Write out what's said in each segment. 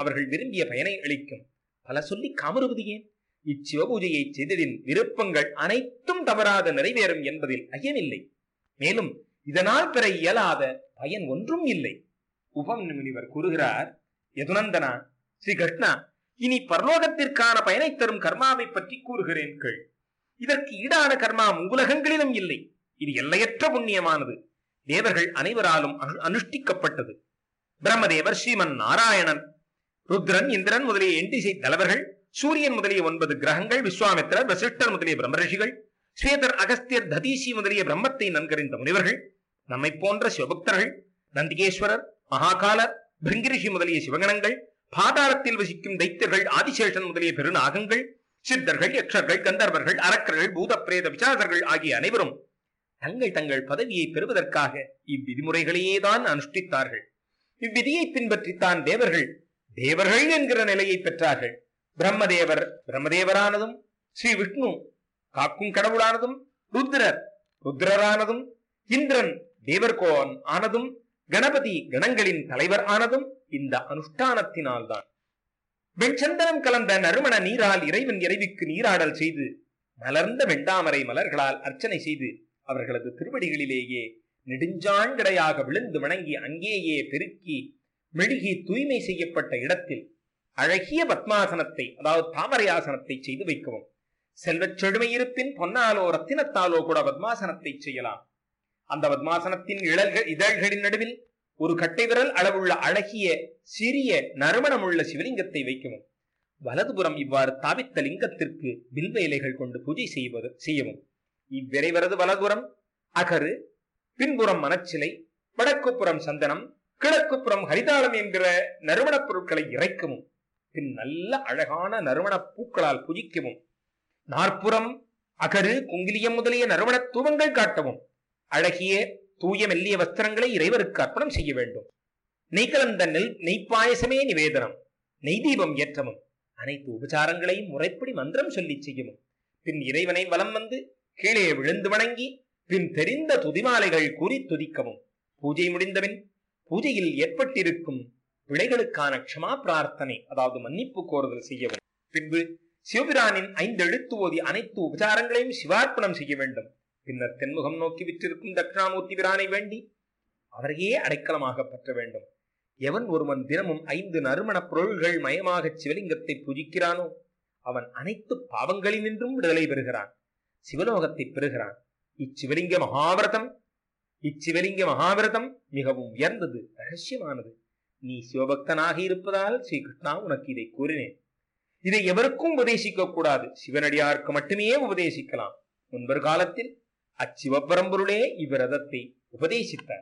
அவர்கள் விரும்பிய பயனை அளிக்கும் பல சொல்லி காமறுவது ஏன் இச்சிவபூஜையை செய்ததின் விருப்பங்கள் அனைத்தும் தவறாத நிறைவேறும் என்பதில் ஐயமில்லை மேலும் இதனால் பெற இயலாத பயன் ஒன்றும் இல்லை உபம் முனிவர் கூறுகிறார் யதுநந்தனா ஸ்ரீ கிருஷ்ணா இனி பரலோகத்திற்கான பயனை தரும் கர்மாவை பற்றி கூறுகிறேன் கேள் இதற்கு ஈடான கர்மா மூலகங்களிலும் இல்லை இது எல்லையற்ற புண்ணியமானது தேவர்கள் அனைவராலும் அனு- அனுஷ்டிக்கப்பட்டது பிரம்மதேவர் ஸ்ரீமன் நாராயணன் ருத்ரன் இந்திரன் முதலிய எண்டிசை தலைவர்கள் சூரியன் முதலிய ஒன்பது கிரகங்கள் விஸ்வாமித்திரர் வசிஷ்டர் முதலிய பிரம்மரிஷிகள் ஸ்வேதர் அகஸ்தியர் ததீசி முதலிய பிரம்மத்தை நன்கறிந்த முனிவர்கள் நம்மை போன்ற சிவபக்தர்கள் நந்திகேஸ்வரர் மகாகாலர் பிருங்கிரிஷி முதலிய சிவகணங்கள் பாதாளத்தில் வசிக்கும் தைத்தியர்கள் ஆதிசேஷன் முதலிய பெருநாகங்கள் சித்தர்கள் யக்ஷர்கள் கந்தர்வர்கள் அரக்கர்கள் பூத பிரேத விசாரர்கள் ஆகிய அனைவரும் தங்கள் தங்கள் பதவியை பெறுவதற்காக இவ்விதிமுறைகளையே தான் அனுஷ்டித்தார்கள் இவ்விதியை பின்பற்றித்தான் தேவர்கள் தேவர்கள் என்கிற நிலையை பெற்றார்கள் பிரம்மதேவர் பிரம்மதேவரானதும் ஸ்ரீ விஷ்ணு காக்கும் கடவுளானதும் ருத்ரர் ருத்ரரானதும் இந்திரன் தேவர்கோன் ஆனதும் கணபதி கணங்களின் தலைவர் ஆனதும் இந்த அனுஷ்டானத்தினால்தான் வெண்சந்தனம் கலந்த நறுமண நீரால் இறைவன் இறைவிக்கு நீராடல் செய்து மலர்ந்த வெண்டாமரை மலர்களால் அர்ச்சனை செய்து அவர்களது திருவடிகளிலேயே நெடுஞ்சாண்கிடையாக விழுந்து வணங்கி அங்கேயே பெருக்கி மெழுகி தூய்மை செய்யப்பட்ட இடத்தில் அழகிய பத்மாசனத்தை அதாவது தாமரை ஆசனத்தை செய்து வைக்கவும் செல்வச் செழுமை இருப்பின் பொன்னாலோ ரத்தினத்தாலோ கூட பத்மாசனத்தை செய்யலாம் அந்த பத்மாசனத்தின் இழல்கள் இதழ்களின் நடுவில் ஒரு கட்டை விரல் அளவுள்ள அழகிய சிறிய நறுமணமுள்ள சிவலிங்கத்தை வைக்கவும் வலதுபுறம் இவ்வாறு தாவித்த லிங்கத்திற்கு வில்வ இலைகள் கொண்டு பூஜை செய்வது செய்யவும் இவ்விரைவரது வலதுபுறம் அகரு பின்புறம் மனச்சிலை வடக்குப்புறம் சந்தனம் கிழக்குப்புறம் ஹரிதாளம் என்கிற நறுமணப் பொருட்களை இறைக்கவும் பின் நல்ல அழகான நறுமணப் பூக்களால் புஜிக்கவும் நாற்புறம் அகரு குங்கிலியம் முதலிய நறுமணத் தூவங்கள் காட்டவும் அழகிய தூய மெல்லிய வஸ்திரங்களை இறைவருக்கு அர்ப்பணம் செய்ய வேண்டும் நெய் கலந்த நெல் நெய்ப்பாயசமே நிவேதனம் நெய் தீபம் ஏற்றவும் அனைத்து உபசாரங்களையும் முறைப்படி மந்திரம் சொல்லி செய்யவும் பின் இறைவனை வலம் வந்து கீழே விழுந்து வணங்கி பின் தெரிந்த துதிமாலைகள் கூறி துதிக்கவும் பூஜை முடிந்தபின் பூஜையில் ஏற்பட்டிருக்கும் பிழைகளுக்கான க்ஷமா பிரார்த்தனை அதாவது மன்னிப்பு கோருதல் செய்யவும் பின்பு சிவபிரானின் ஐந்து எழுத்து ஓதி அனைத்து உபசாரங்களையும் சிவார்ப்பணம் செய்ய வேண்டும் பின்னர் தென்முகம் நோக்கி விற்றிருக்கும் தட்சிணாமூர்த்தி பிரானை வேண்டி அவரையே அடைக்கலமாக பற்ற வேண்டும் எவன் ஒருவன் தினமும் ஐந்து நறுமணப் பொருள்கள் மயமாக சிவலிங்கத்தை பூஜிக்கிறானோ அவன் அனைத்து பாவங்களினின்றும் விடுதலை பெறுகிறான் சிவலோகத்தை பெறுகிறான் இச்சிவலிங்க மகாவிரதம் இச்சிவலிங்க மகாவிரதம் மிகவும் உயர்ந்தது ரகசியமானது நீ சிவபக்தனாக இருப்பதால் ஸ்ரீ கிருஷ்ணா உனக்கு இதை கூறினேன் இதை எவருக்கும் உபதேசிக்க கூடாது சிவனடியாருக்கு மட்டுமே உபதேசிக்கலாம் முன்பொரு காலத்தில் அச்சிவபரம்பொருளே இவ்விரதத்தை உபதேசித்தார்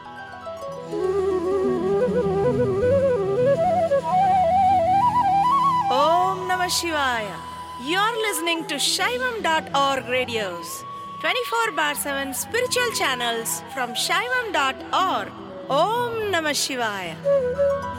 Om Namah Shivaya. You're listening to Shaivam.org radios, 24 bar 7 spiritual channels from Shaivam.org. Om Namah Shivaya.